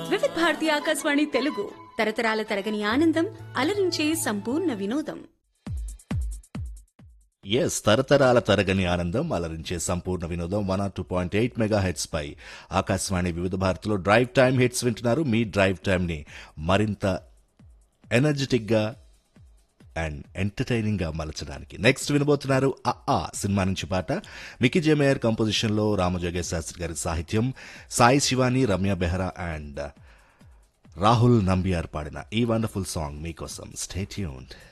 వివిధ భారతి ఆకాశవాణి తెలుగు తరతరాల తరగని ఆనందం అలరించే సంపూర్ణ వినోదం ఎస్ తరతరాల తరగని ఆనందం అలరించే సంపూర్ణ వినోదం one R two point eight mega heads పై ఆకాశవాణి వివిధ భారతిలో డ్రైవ్ టైమ్ హిట్స్ వింటున్నారు మీ డ్రైవ్ టైమ్ ని మరింత ఎనర్జెటిక్ గా అండ్ ఎంటర్టైనింగ్ గా మలచడానికి నెక్స్ట్ వినబోతున్నారు ఆ ఆ సినిమా నుంచి పాట మికీ జేమేయర్ కంపోజిషన్ లో రామజోగేశ్ శాస్త్రి గారి సాహిత్యం సాయి శివాని రమ్య బెహ్రా అండ్ రాహుల్ నంబియార్ పాడిన ఈ వండర్ఫుల్ సాంగ్ మీకోసం స్టే ట్యూన్డ్